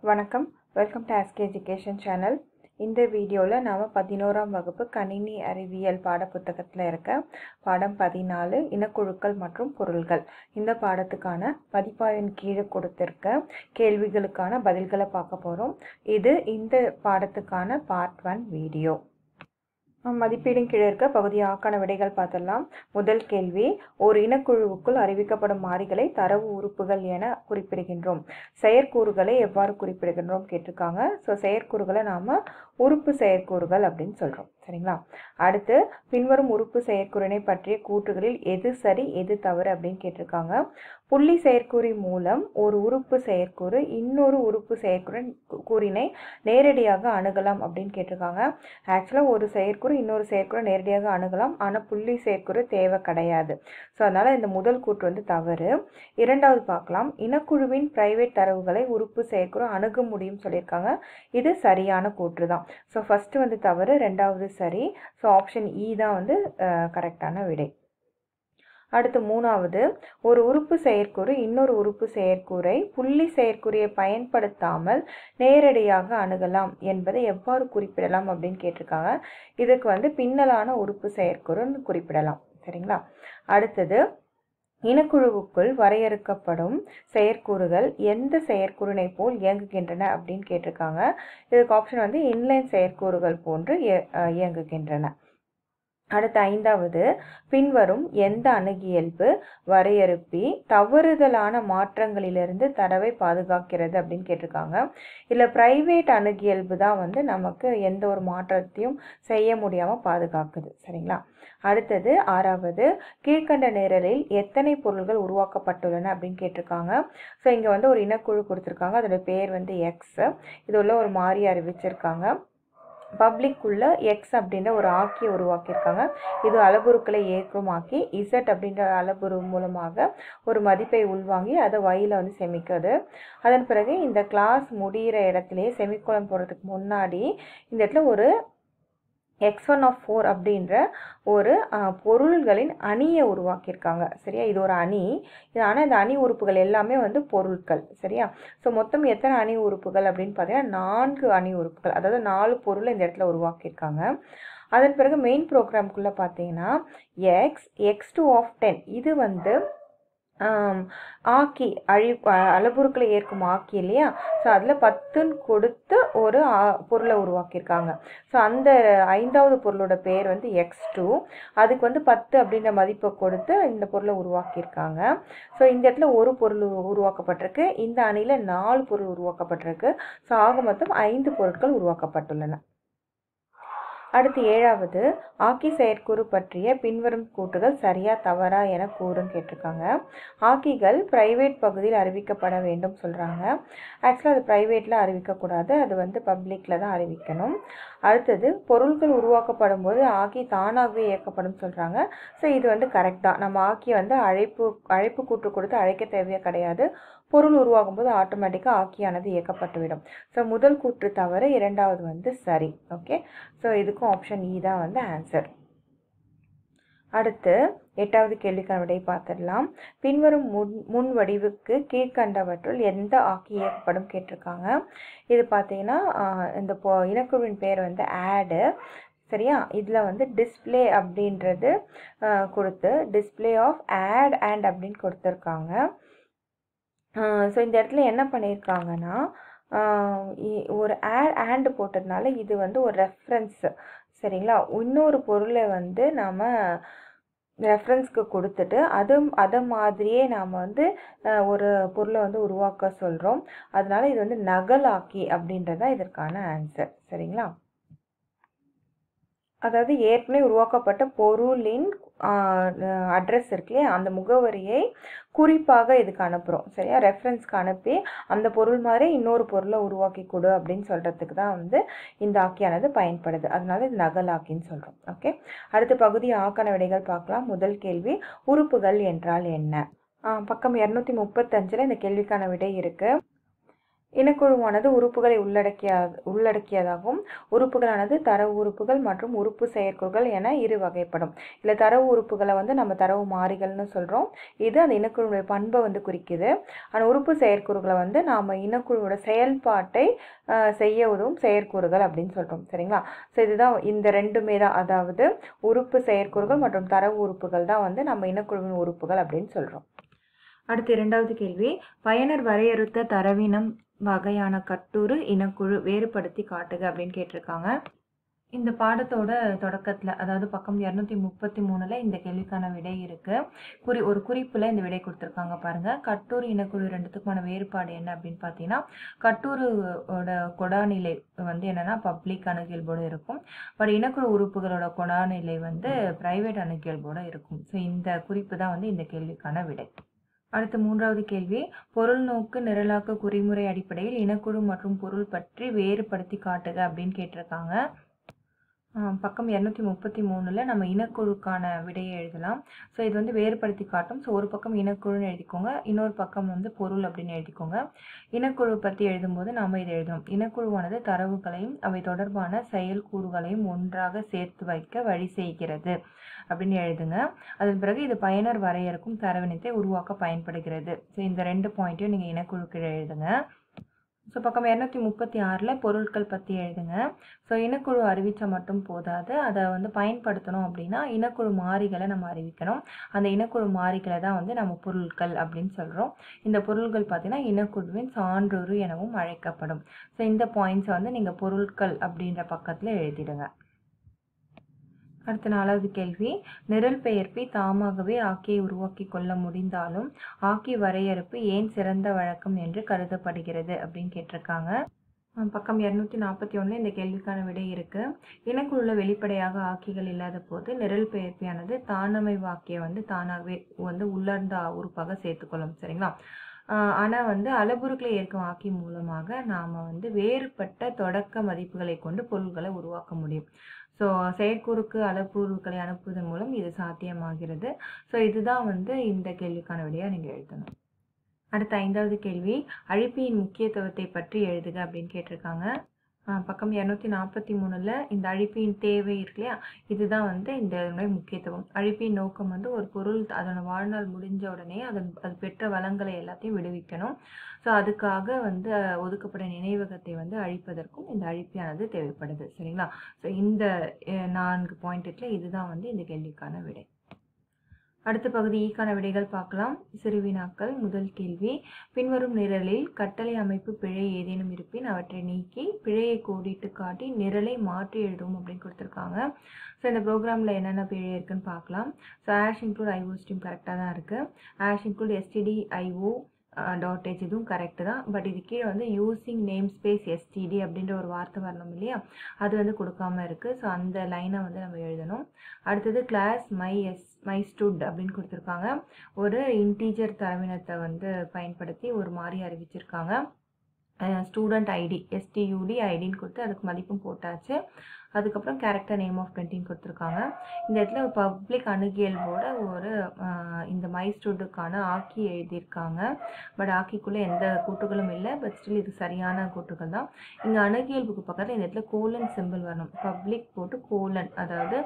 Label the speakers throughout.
Speaker 1: வணக்கம் welcome to ask education channel இந்த வீடியோவில் நாம் பதினோராம் வகுப்பு கணினி அறிவியல் பாடப்புத்தகத்தில் இருக்க பாடம் பதினாலு இனக்குழுக்கள் மற்றும் பொருள்கள் இந்த பாடத்துக்கான பதிப்பாயின் கீழே கொடுத்திருக்க கேள்விகளுக்கான பதில்களை பார்க்க போகிறோம் இது இந்த பாடத்துக்கான பார்ட் ஒன் வீடியோ மதிப்பீடின் கீழே இருக்க பகுதி ஆக்கான விடைகள் பார்த்துடலாம் முதல் கேள்வி ஒரு இனக்குழுவுக்குள் அறிவிக்கப்படும் மாறிகளை தரவு உறுப்புகள் என குறிப்பிடுகின்றோம் செயற்கூறுகளை எவ்வாறு குறிப்பிடுகின்றோம் கேட்டிருக்காங்க ஸோ செயற்கூறுகளை நாம் உறுப்பு செயற்கூறுகள் அப்படின்னு சொல்கிறோம் சரிங்களா அடுத்து பின்வரும் உறுப்பு செயற்கூறினை பற்றிய கூற்றுகளில் எது சரி எது தவறு அப்படின்னு கேட்டிருக்காங்க புள்ளி செயற்கூறி மூலம் ஒரு உறுப்பு செயற்கூறு இன்னொரு உறுப்பு செயற்கூறு கூறினை நேரடியாக அணுகலாம் அப்படின்னு கேட்டிருக்காங்க ஆக்சுவலாக ஒரு செயற்கூறு இன்னொரு செயற்கூறு நேரடியாக அணுகலாம் ஆனால் புள்ளி செயற்கூறு தேவை கிடையாது ஸோ அதனால் இந்த முதல் கூற்று வந்து தவறு இரண்டாவது பார்க்கலாம் இனக்குழுவின் பிரைவேட் தரவுகளை உறுப்பு செயற்கூறு அணுக முடியும் சொல்லியிருக்காங்க இது சரியான கூற்று தான் ஸோ ஃபஸ்ட்டு வந்து தவறு ரெண்டாவது சரி ஸோ ஆப்ஷன் இ தான் வந்து கரெக்டான விடை அடுத்து மூணாவது ஒரு உறுப்பு செயற்கூறு இன்னொரு உறுப்பு செயற்கூறை புள்ளி செயற்கூறியை பயன்படுத்தாமல் நேரடியாக அணுகலாம் என்பதை எவ்வாறு குறிப்பிடலாம் அப்படின்னு கேட்டிருக்காங்க இதுக்கு வந்து பின்னலான உறுப்பு செயற்கூறுன்னு குறிப்பிடலாம் சரிங்களா அடுத்தது இனக்குழுவுக்குள் வரையறுக்கப்படும் செயற்கூறுகள் எந்த செயற்கூறினை போல் இயங்குகின்றன அப்படின்னு கேட்டிருக்காங்க இதுக்கு ஆப்ஷன் வந்து இன்லைன் செயற்கூறுகள் போன்று இயங்குகின்றன அடுத்த ஐந்தாவது பின்வரும் எந்த அணுகியல்பு வரையறுப்பி தவறுதலான மாற்றங்களிலிருந்து தரவை பாதுகாக்கிறது அப்படின்னு கேட்டிருக்காங்க இதில் ப்ரைவேட் அணுகியல்பு தான் வந்து நமக்கு எந்த ஒரு மாற்றத்தையும் செய்ய முடியாமல் பாதுகாக்குது சரிங்களா அடுத்தது ஆறாவது கீழ்கண்ட நிரலில் எத்தனை பொருள்கள் உருவாக்கப்பட்டுள்ளன அப்படின்னு கேட்டிருக்காங்க ஸோ இங்கே வந்து ஒரு இனக்குழு கொடுத்துருக்காங்க அதோட பேர் வந்து எக்ஸ் இது உள்ள ஒரு மாறி அறிவிச்சிருக்காங்க பப்ளிக்குள்ள எக்ஸ் அப்படின்ற ஒரு ஆக்கியை உருவாக்கியிருக்காங்க இது அளபுருக்களை ஏற்றமாக்கி இசட் அப்படின்ற அளபுரு மூலமாக ஒரு மதிப்பை உள்வாங்கி அதை வயில வந்து செமிக்குது அதன் பிறகு இந்த கிளாஸ் முடிகிற இடத்துலையே செமிக்கோலம் போடுறதுக்கு முன்னாடி இந்த இடத்துல ஒரு எக்ஸ் ஒன் ஆஃப் ஃபோர் அப்படின்ற ஒரு பொருள்களின் அணியை உருவாக்கியிருக்காங்க சரியா இது ஒரு அணி இது ஆனால் இந்த அணி உறுப்புகள் எல்லாமே வந்து பொருட்கள் சரியா ஸோ மொத்தம் எத்தனை அணி உறுப்புகள் அப்படின்னு பார்த்தீங்கன்னா நான்கு அணி உறுப்புகள் அதாவது நாலு பொருளை இந்த இடத்துல உருவாக்கியிருக்காங்க அதன் பிறகு மெயின் ப்ரோக்ராம்குள்ளே பார்த்தீங்கன்னா X X two of ten இது வந்து ஆக்கி அழி அளபுருக்களை ஏற்கும் ஆக்கி இல்லையா ஸோ அதில் பத்துன்னு கொடுத்து ஒரு பொருளை உருவாக்கியிருக்காங்க ஸோ அந்த ஐந்தாவது பொருளோட பேர் வந்து எக்ஸ் டூ அதுக்கு வந்து பத்து அப்படின்ற மதிப்பை கொடுத்து இந்த பொருளை உருவாக்கியிருக்காங்க ஸோ இந்த இடத்துல ஒரு பொருள் உருவாக்கப்பட்டிருக்கு இந்த அணியில் நாலு பொருள் உருவாக்கப்பட்டிருக்கு ஸோ ஆக மொத்தம் ஐந்து பொருட்கள் உருவாக்கப்பட்டுள்ளன அடுத்து ஏழாவது ஆக்கி செயற்கூறு பற்றிய பின்வரும் கூற்றுகள் சரியா தவறா என கூறுன்னு கேட்டிருக்காங்க ஆக்கிகள் பிரைவேட் பகுதியில் அறிவிக்கப்பட வேண்டும் சொல்கிறாங்க ஆக்சுவலாக அது ப்ரைவேட்டில் அறிவிக்கக்கூடாது அது வந்து பப்ளிக்கில் தான் அறிவிக்கணும் அடுத்தது பொருட்கள் உருவாக்கப்படும் போது ஆக்கி தானாகவே இயக்கப்படும் சொல்கிறாங்க ஸோ இது வந்து கரெக்ட் தான் நம்ம ஆக்கி வந்து அழைப்பு அழைப்பு கூற்று கொடுத்து அழைக்க தேவையே கிடையாது பொருள் உருவாகும் போது ஆட்டோமேட்டிக்காக ஆக்கியானது இயக்கப்பட்டுவிடும் ஸோ முதல் கூற்று தவிர இரண்டாவது வந்து சரி ஓகே ஸோ இதுக்கும் ஆப்ஷன் இ தான் வந்து ஆன்சர் அடுத்து எட்டாவது கேள்விக்கான விடை பார்த்துடலாம் பின்வரும் முன் முன் வடிவுக்கு கீழ்கண்டவற்றுள் எந்த ஆக்கி இயக்கப்படும் கேட்டிருக்காங்க இது பார்த்தீங்கன்னா இந்த பொ இனக்குழுவின் பேர் வந்து ஆடு சரியா இதில் வந்து டிஸ்பிளே அப்படின்றது கொடுத்து டிஸ்பிளே ஆஃப் ஆட் அண்ட் அப்படின்னு கொடுத்துருக்காங்க ஸோ இந்த இடத்துல என்ன பண்ணியிருக்காங்கன்னா ஒரு ஆட் ஆண்டு போட்டதுனால இது வந்து ஒரு ரெஃபரன்ஸு சரிங்களா இன்னொரு பொருளை வந்து நாம் ரெஃபரன்ஸ்க்கு கொடுத்துட்டு அது அதை மாதிரியே நாம் வந்து ஒரு பொருளை வந்து உருவாக்க சொல்கிறோம் அதனால இது வந்து நகலாக்கி அப்படின்றதான் இதற்கான ஆன்சர் சரிங்களா அதாவது ஏற்கனவே உருவாக்கப்பட்ட பொருளின் அட்ரஸ் இருக்கு இல்லையா அந்த முகவரியை குறிப்பாக இதுக்கு அனுப்புகிறோம் சரியா ரெஃபரன்ஸ்க்கு அனுப்பி அந்த பொருள் மாதிரி இன்னொரு பொருளை உருவாக்கி கொடு அப்படின்னு சொல்கிறதுக்கு தான் வந்து இந்த ஆக்கியானது பயன்படுது அதனால இது நகல் ஆக்கின்னு சொல்கிறோம் ஓகே அடுத்த பகுதி ஆக்கான விடைகள் பார்க்கலாம் முதல் கேள்வி உறுப்புகள் என்றால் என்ன பக்கம் இரநூத்தி முப்பத்தஞ்சில் இந்த கேள்விக்கான விடை இருக்குது இனக்குழுவானது உறுப்புகளை உள்ளடக்கிய உள்ளடக்கியதாகவும் உறுப்புகளானது தரவு உறுப்புகள் மற்றும் உறுப்பு செயற்குழுக்கள் என இரு வகைப்படும் இல்லை தரவு உறுப்புகளை வந்து நம்ம தரவு மாறிகள்னு சொல்கிறோம் இது அந்த இனக்குழுவுடைய பண்பை வந்து குறிக்குது ஆனால் உறுப்பு செயற்கூறுகளை வந்து நாம் இனக்குழுவோட செயல்பாட்டை ஆஹ், செய்ய உதவும் செயற்கூறுகள் அப்படின்னு சொல்கிறோம் சரிங்களா ஸோ இதுதான் இந்த ரெண்டுமே தான் அதாவது உறுப்பு செயற்கூறுகள் மற்றும் தரவு உறுப்புகள் தான் வந்து நம்ம இனக்குழுவின் உறுப்புகள் அப்படின்னு சொல்கிறோம் அடுத்து இரண்டாவது கேள்வி பயனர் வரையறுத்த தரவினம் வகையான கட்டுரு இனக்குழு வேறுபடுத்தி காட்டுக அப்படின்னு கேட்டிருக்காங்க இந்த பாடத்தோட தொடக்கத்தில் அதாவது பக்கம் இரநூத்தி முப்பத்தி மூணில் இந்த கேள்விக்கான விடை இருக்கு குறி ஒரு குறிப்பில் இந்த விடை கொடுத்துருக்காங்க பாருங்க கட்டூர் இனக்குழு ரெண்டுத்துக்குமான வேறுபாடு என்ன அப்படின்னு பார்த்தீங்கன்னா கட்டூரோட கொடாநிலை வந்து என்னன்னா பப்ளிக் அணுகியல்போடு இருக்கும் பட் இனக்குழு உறுப்புகளோட கொடாநிலை வந்து பிரைவேட் அணுகியல்போடு இருக்கும் ஸோ இந்த குறிப்பு தான் வந்து இந்த கேள்விக்கான விடை அடுத்த மூன்றாவது கேள்வி பொருள் நோக்கு நிரலாக்க குறிமுறை அடிப்படையில் இனக்குழு மற்றும் பொருள் பற்றி வேறுபடுத்தி காட்டுக அப்படின்னு கேட்டிருக்காங்க ஆஹ் பக்கம் இரநூத்தி முப்பத்தி மூணில் நம்ம இனக்குழுக்கான விடையை எழுதலாம் ஸோ இது வந்து வேறுபடுத்தி காட்டும் ஸோ ஒரு பக்கம் இனக்குழுன்னு எழுதிக்கோங்க இன்னொரு பக்கம் வந்து பொருள் அப்படின்னு எழுதிக்கோங்க இனக்குழு பற்றி எழுதும்போது நாம் இதை எழுதுவோம் இனக்குழுவானது தரவுகளையும் அவை தொடர்பான செயல்கூறுகளையும் ஒன்றாக சேர்த்து வைக்க வழி செய்கிறது அப்படின்னு எழுதுங்க அதன் பிறகு இது பயனர் வரையறுக்கும் தரவினத்தை உருவாக்க பயன்படுகிறது ஸோ இந்த ரெண்டு பாயிண்ட்டையும் நீங்கள் இனக்குழுக்கு எழுதுங்க ஸோ பக்கம் இரநூத்தி முப்பத்தி ஆறில் பொருட்கள் பற்றி எழுதுங்க ஸோ இனக்குழு அறிவிச்சா மட்டும் போதாது அதை வந்து பயன்படுத்தணும் அப்படின்னா இனக்குழு மாறிகளை நம்ம அறிவிக்கணும் அந்த இனக்குழு மாறிகளை தான் வந்து நம்ம பொருட்கள் அப்படின்னு சொல்கிறோம் இந்த பொருட்கள் பார்த்தீங்கன்னா இனக்குழுவின் சான்றொரு எனவும் அழைக்கப்படும் ஸோ இந்த பாயிண்ட்ஸை வந்து நீங்கள் பொருட்கள் அப்படின்ற பக்கத்தில் எழுதிடுங்க அடுத்த நாலாவது கேள்வி நிரல் பெயர்ப்பை தாமாகவே ஆக்கியை உருவாக்கி கொள்ள முடிந்தாலும் ஆக்கி வரையறுப்பு ஏன் சிறந்த வழக்கம் என்று கருதப்படுகிறது அப்படின்னு கேட்டிருக்காங்க அஹ் பக்கம் இரநூத்தி நாற்பத்தி ஒன்று இந்த கேள்விக்கான விடை இருக்கு இனக்குழுல வெளிப்படையாக ஆக்கிகள் இல்லாத போது நிரல் பெயர்ப்பியானது தானமை வாக்கிய வந்து தானாகவே வந்து உள்ளார்ந்த உறுப்பாக சேர்த்துக்கொள்ளும் சரிங்களா ஆனால் வந்து அளபுருக்களை ஏற்கும் ஆக்கி மூலமாக நாம் வந்து வேறுபட்ட தொடக்க மதிப்புகளை கொண்டு பொருள்களை உருவாக்க முடியும் ஸோ செயற்கூறுக்கு அளப்புருக்களை அனுப்புவதன் மூலம் இது சாத்தியமாகிறது ஸோ இதுதான் வந்து இந்த கேள்விக்கான விடையாக நீங்கள் எழுதணும் அடுத்த ஐந்தாவது கேள்வி அழிப்பியின் முக்கியத்துவத்தை பற்றி எழுதுக அப்படின்னு கேட்டிருக்காங்க ஆஹ் பக்கம் இரநூத்தி நாற்பத்தி மூணில் இந்த அழிப்பின் தேவை இருக்கு இல்லையா இதுதான் வந்து இந்த இதனுடைய முக்கியத்துவம் அழிப்பின் நோக்கம் வந்து ஒரு பொருள் அதோட வாழ்நாள் முடிஞ்ச உடனே அதன் அது பெற்ற வளங்களை எல்லாத்தையும் விடுவிக்கணும் ஸோ அதுக்காக வந்து அஹ், ஒதுக்கப்பட்ட நினைவகத்தை வந்து அழிப்பதற்கும் இந்த அழிப்பியானது தேவைப்படுது சரிங்களா ஸோ இந்த அஹ், நான்கு பாயிண்ட்டுல இதுதான் வந்து இந்த கேள்விக்கான விடை அடுத்த பகுதி ஈக்கான விடைகள் பார்க்கலாம் சிறுவினாக்கள் முதல் கேள்வி பின்வரும் நிரலில் கட்டளை அமைப்பு பிழை ஏதேனும் இருப்பின் அவற்றை நீக்கி பிழையை கோடிட்டு காட்டி நிரலை மாற்றி எழுதும் அப்படின்னு கொடுத்துருக்காங்க ஸோ இந்த ப்ரோக்ராமில் என்னென்ன பிழை இருக்குன்னு பார்க்கலாம் so hash include IO stream கரெக்டாக தான் இருக்குது hash include STD IO dot H இதுவும் கரெக்டு தான் பட் இது கீழே வந்து யூசிங் நேம் ஸ்பேஸ் எஸ்டிடி அப்படின்ற ஒரு வார்த்தை வரணும் இல்லையா அது வந்து கொடுக்காம இருக்குது ஸோ அந்த லைனை வந்து நம்ம எழுதணும் அடுத்தது class my S my stud அப்படின்னு கொடுத்துருக்காங்க ஒரு இன்டீஜர் தரவினத்தை வந்து பயன்படுத்தி ஒரு மாதிரி அறிவிச்சிருக்காங்க ஸ்டூடெண்ட் ஐடி எஸ்டியூடி ஐடின்னு கொடுத்து அதுக்கு மதிப்பும் போட்டாச்சு அதுக்கப்புறம் கேரக்டர் நேம் ஆஃப் டுவெண்ட்டின்னு கொடுத்துருக்காங்க இந்த இடத்துல ஒரு பப்ளிக் அணுகியல்போட ஒரு ஆஹ், இந்த மை ஸ்டூடுக்கான ஆக்கி எழுதியிருக்காங்க பட் ஆக்கிக்குள்ளே எந்த கூட்டுகளும் இல்லை பட் ஸ்டில் இது சரியான கூட்டுகள் தான் இங்கே அணுகியல்புக்கு பக்கத்தில் இந்த இடத்துல கோலன் சிம்பிள் வரணும் பப்ளிக் போட்டு கோலன் அதாவது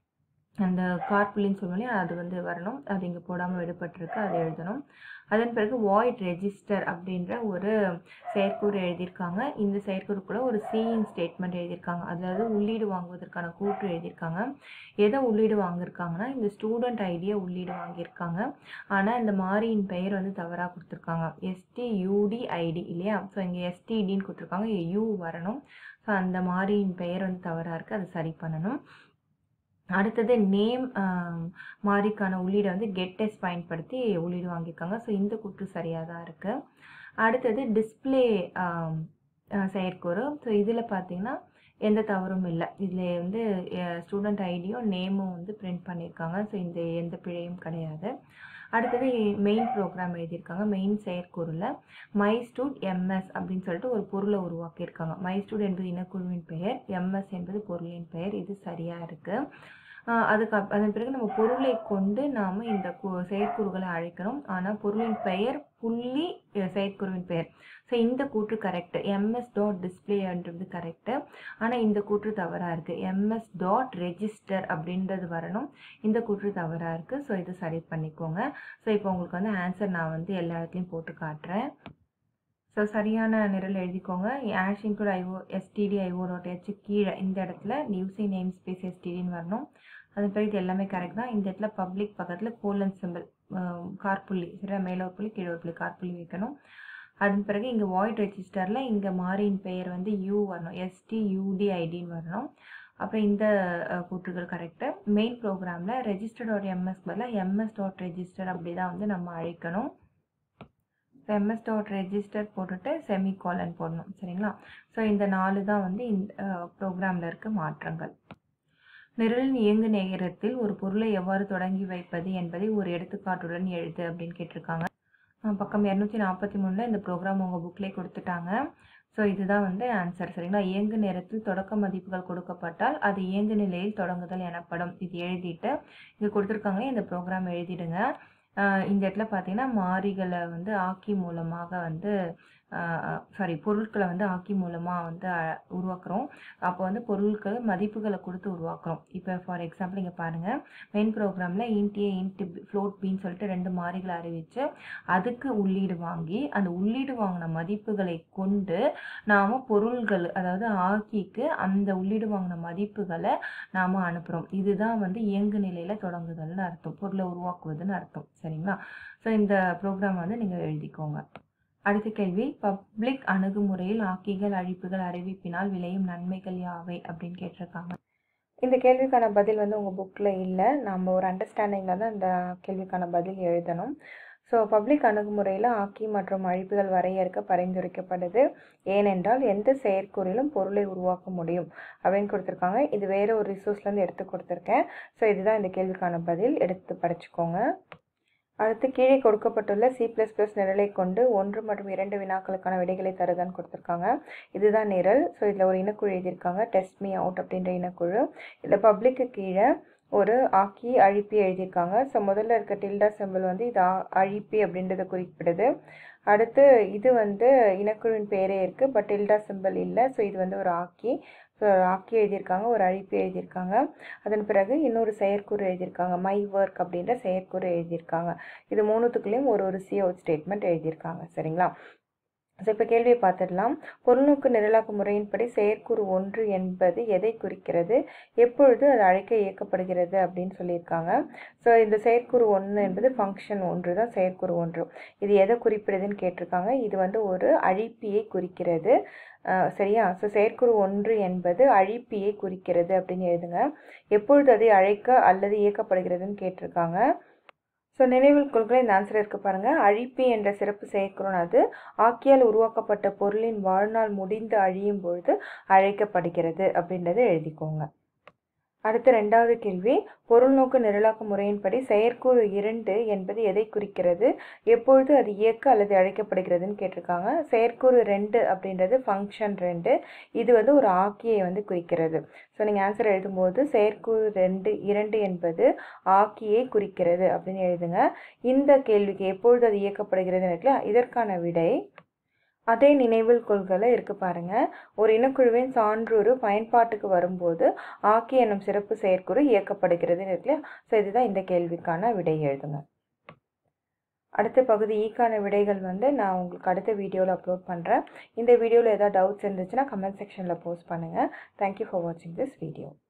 Speaker 1: அந்த கார்புலின்னு சொல்லுவோம் இல்லையா அது வந்து வரணும் அது இங்கே போடாமல் விடுபட்டிருக்கு அதை எழுதணும் அதன் பிறகு வாய்ட் ரெஜிஸ்டர் அப்படின்ற ஒரு செயற்கூறு எழுதியிருக்காங்க இந்த செயற்கூறுக்குள்ள ஒரு சீயிங் ஸ்டேட்மெண்ட் எழுதியிருக்காங்க அதாவது உள்ளீடு வாங்குவதற்கான கூற்று எழுதியிருக்காங்க எதை உள்ளீடு வாங்கியிருக்காங்கன்னா இந்த ஸ்டூடெண்ட் ஐடியை உள்ளீடு வாங்கியிருக்காங்க ஆனால் இந்த மாறியின் பெயர் வந்து தவறாக கொடுத்துருக்காங்க எஸ்டியூடி ஐடி இல்லையா ஸோ இங்கே எஸ்டிடின்னு கொடுத்துருக்காங்க யூ வரணும் ஸோ அந்த மாறியின் பெயர் வந்து தவறாக இருக்குது அதை சரி பண்ணணும் அடுத்தது நேம் மாறிக்கான உள்ளீடை வந்து கெட்டெஸ் பயன்படுத்தி உள்ளீடு வாங்கியிருக்காங்க ஸோ இந்த கூற்று சரியாக தான் இருக்குது அடுத்தது டிஸ்பிளே செயற்கூறு ஸோ இதில் பார்த்தீங்கன்னா எந்த தவறும் இல்லை இதில் வந்து ஸ்டூடெண்ட் ஐடியும் நேமும் வந்து பிரிண்ட் பண்ணியிருக்காங்க ஸோ இந்த எந்த பிழையும் கிடையாது அடுத்தது மெயின் ப்ரோக்ராம் எழுதியிருக்காங்க மெயின் செயற்கூறில் மை ஸ்டூட் எம்எஸ் அப்படின்னு சொல்லிட்டு ஒரு பொருளை உருவாக்கியிருக்காங்க மை ஸ்டூட் என்பது இனக்குழுவின் பெயர் எம்எஸ் என்பது பொருளின் பெயர் இது சரியாக இருக்குது ஆஹ் அதுக்கு அப்- அதன் பிறகு நம்ம பொருளை கொண்டு நாம் இந்த கு- செயற்குறுகளை அழைக்கணும் ஆனால் பொருளின் பெயர் புள்ளி அஹ் செயற்குருவின் பெயர் ஸோ இந்த கூற்று கரெக்ட் எம்எஸ் டாட் டிஸ்பிளேன்றது கரெக்டு ஆனால் இந்த கூற்று தவறாக இருக்குது எம்எஸ் டாட் ரெஜிஸ்டர் அப்படின்றது வரணும் இந்த கூற்று தவறாக இருக்குது ஸோ இது சரி பண்ணிக்கோங்க ஸோ இப்போ உங்களுக்கு வந்து ஆன்சர் நான் வந்து எல்லா இடத்துலையும் போட்டு காட்டுறேன் ஸோ சரியான நிரல் எழுதிக்கோங்க hash include IO STD IO dot H கீழே இந்த இடத்துல யூசி நேம் ஸ்பேஸ் எஸ்டிடின்னு வரணும் அது பிறகு இது எல்லாமே கரெக்ட் தான் இந்த இடத்துல பப்ளிக் பக்கத்தில் கோலன் சிம்பிள் கார்புள்ளி சரியா மேலே ஒரு புள்ளி கீழே ஒரு புள்ளி கார்புள்ளி வைக்கணும் அதன் பிறகு இங்கே வாய்ட் ரெஜிஸ்டரில் இங்கே மாறியின் பெயர் வந்து யூ வரணும் எஸ்டி யூடிஐடின்னு வரணும் அப்புறம் இந்த அஹ், கூற்றுகள் கரெக்டு மெயின் ப்ரோக்ராமில் ரெஜிஸ்டர் டாட் எம்எஸ் பதிலாக எம்எஸ் டாட் ரெஜிஸ்டர் அப்படி தான் வந்து நம்ம அழைக்கணும் எம்எஸ் டாட் ரெஜிஸ்டர் போட்டுட்டு செமிகாலன் போடணும் சரிங்களா ஸோ இந்த நாலு தான் வந்து இந்த ப்ரோக்ராமில் இருக்க மாற்றங்கள் நிரலின் இயங்கு நேரத்தில் ஒரு பொருளை எவ்வாறு தொடங்கி வைப்பது என்பதை ஒரு எடுத்துக்காட்டுடன் எழுது அப்படின்னு கேட்டிருக்காங்க அஹ் பக்கம் இரநூத்தி நாற்பத்தி மூணில் இந்த ப்ரோக்ராம் உங்கள் புக்லேயே கொடுத்துட்டாங்க ஸோ இதுதான் வந்து ஆன்சர் சரிங்களா இயங்கு நேரத்தில் தொடக்க மதிப்புகள் கொடுக்கப்பட்டால் அது இயங்கு நிலையில் தொடங்குதல் எனப்படும் இது எழுதிட்டு இங்கே கொடுத்துருக்காங்க இந்த ப்ரோக்ராம் எழுதிடுங்க ஆஹ் இந்த இடத்துல பார்த்தீங்கன்னா மாறிகளை வந்து ஆக்கி மூலமாக வந்து சாரி பொருட்களை வந்து ஆக்கி மூலமாக வந்து அஹ், உருவாக்குறோம் அப்போ வந்து பொருட்கள் மதிப்புகளை கொடுத்து உருவாக்குறோம் இப்போ ஃபார் எக்ஸாம்பிள் இங்கே பாருங்கள் மெயின் ப்ரோக்ராமில் இன்ட் ஏ இன்ட் ஃப்ளோட் பின்னு சொல்லிட்டு ரெண்டு மாறிகளை அறிவித்து அதுக்கு உள்ளீடு வாங்கி அந்த உள்ளீடு வாங்கின மதிப்புகளை கொண்டு நாம் பொருள்கள் அதாவது ஆக்கிக்கு அந்த உள்ளீடு வாங்கின மதிப்புகளை நாம் அனுப்புகிறோம் இதுதான் வந்து இயங்கு நிலையில் தொடங்குதல்னு அர்த்தம் பொருளை உருவாக்குவதுன்னு அர்த்தம் சரிங்களா ஸோ இந்த ப்ரோக்ராம் வந்து நீங்கள் எழுதிக்கோங்க அடுத்த கேள்வி பப்ளிக் அணுகுமுறையில் ஆக்கிகள் அழிப்புகள் அறிவிப்பினால் விளையும் நன்மைகள் யாவை அப்படின்னு கேட்டிருக்காங்க இந்த கேள்விக்கான பதில் வந்து உங்கள் புக்கில் இல்லை நம்ம ஒரு அண்டர்ஸ்டாண்டிங்கில் தான் இந்த கேள்விக்கான பதில் எழுதணும் ஸோ பப்ளிக் அணுகுமுறையில் ஆக்கி மற்றும் அழிப்புகள் வரையறுக்க பரிந்துரைக்கப்படுது ஏனென்றால் எந்த செயற்கூறிலும் பொருளை உருவாக்க முடியும் அப்படின்னு கொடுத்துருக்காங்க இது வேறு ஒரு ரிசோர்ஸ்லேருந்து எடுத்து கொடுத்துருக்கேன் ஸோ இதுதான் இந்த கேள்விக்கான பதில் எடுத்து படிச்சுக்கோங்க அடுத்து கீழே கொடுக்கப்பட்டுள்ள சி ப்ளஸ் ப்ளஸ் நிரலை கொண்டு ஒன்று மற்றும் இரண்டு வினாக்களுக்கான விடைகளை தருகன்னு கொடுத்துருக்காங்க இதுதான் நிரல் ஸோ இதில் ஒரு இனக்குழு எழுதியிருக்காங்க டெஸ்ட் மீ அவுட் அப்படின்ற இனக்குழு இதில் பப்ளிக்கு கீழே ஒரு ஆக்கி அழிப்பி எழுதியிருக்காங்க ஸோ முதல்ல இருக்க டில்டா சிம்பிள் வந்து இது ஆ- அழிப்பி அப்படின்றத குறிப்பிடுது அடுத்து இது வந்து இனக்குழுவின் பேரே இருக்குது பட் டில்டா சிம்பிள் இல்லை ஸோ இது வந்து ஒரு ஆக்கி ஸோ ஆக்கி எழுதியிருக்காங்க ஒரு அழிப்பு எழுதியிருக்காங்க அதன் பிறகு இன்னொரு செயற்கூறு எழுதியிருக்காங்க மை ஒர்க் அப்படின்ற செயற்கூறு எழுதியிருக்காங்க இது மூணுத்துக்குள்ளேயும் ஒரு ஒரு சி அவுட் ஸ்டேட்மெண்ட் எழுதியிருக்காங்க சரிங்களா ஸோ இப்போ கேள்வியை பார்த்துடலாம் பொருள்நோக்கு நிரலாக்க முறையின்படி செயற்கூறு ஒன்று என்பது எதை குறிக்கிறது எப்பொழுது அது அழைக்க இயக்கப்படுகிறது அப்படின்னு சொல்லியிருக்காங்க ஸோ இந்த செயற்கூறு ஒன்று என்பது ஃபங்க்ஷன் ஒன்று தான் செயற்கூறு ஒன்று இது எதை குறிப்பிடுதுன்னு கேட்டிருக்காங்க இது வந்து ஒரு அழிப்பியை குறிக்கிறது அஹ் சரியா ஸோ செயற்கூறு ஒன்று என்பது அழிப்பியை குறிக்கிறது அப்படின்னு எழுதுங்க எப்பொழுது அதை அழைக்க அல்லது இயக்கப்படுகிறதுன்னு கேட்டிருக்காங்க ஸோ நினைவில் கொள்கிற இந்த ஆன்சர் இருக்கு பாருங்க அழிப்பி என்ற சிறப்பு செயற்குறோன் அது ஆக்கியால் உருவாக்கப்பட்ட பொருளின் வாழ்நாள் முடிந்து அழியும் பொழுது அழைக்கப்படுகிறது அப்படின்றத எழுதிக்கோங்க அடுத்த ரெண்டாவது கேள்வி பொருள்நோக்கு நிரலாக்க முறையின்படி செயற்கூறு இரண்டு என்பது எதை குறிக்கிறது எப்பொழுது அது இயக்க அல்லது அழைக்கப்படுகிறதுன்னு கேட்டிருக்காங்க செயற்கூறு ரெண்டு அப்படின்றது ஃபங்க்ஷன் ரெண்டு இது வந்து ஒரு ஆக்கியை வந்து குறிக்கிறது ஸோ நீங்கள் ஆன்சர் எழுதும்போது செயற்கூறு ரெண்டு இரண்டு என்பது ஆக்கியை குறிக்கிறது அப்படின்னு எழுதுங்க இந்த கேள்விக்கு எப்பொழுது அது இயக்கப்படுகிறதுன்னு இருக்குல்ல இதற்கான விடை அதே நினைவில் கொள்கல இருக்கு பாருங்க ஒரு இனக்குழுவின் சான்றூறு பயன்பாட்டுக்கு வரும்போது ஆக்கி என்னும் சிறப்பு செயற்குறு இயக்கப்படுகிறது இருக்குல்ல ஸோ இதுதான் இந்த கேள்விக்கான விடை எழுதுங்க அடுத்த பகுதி ஈக்கான விடைகள் வந்து நான் உங்களுக்கு அடுத்த வீடியோவில் அப்லோட் பண்ணுறேன் இந்த வீடியோவில் ஏதாவது டவுட்ஸ் இருந்துச்சுன்னா கமெண்ட் செக்ஷனில் போஸ்ட் பண்ணுங்கள் தேங்க்யூ ஃபார் வாட்சிங் திஸ் வீடியோ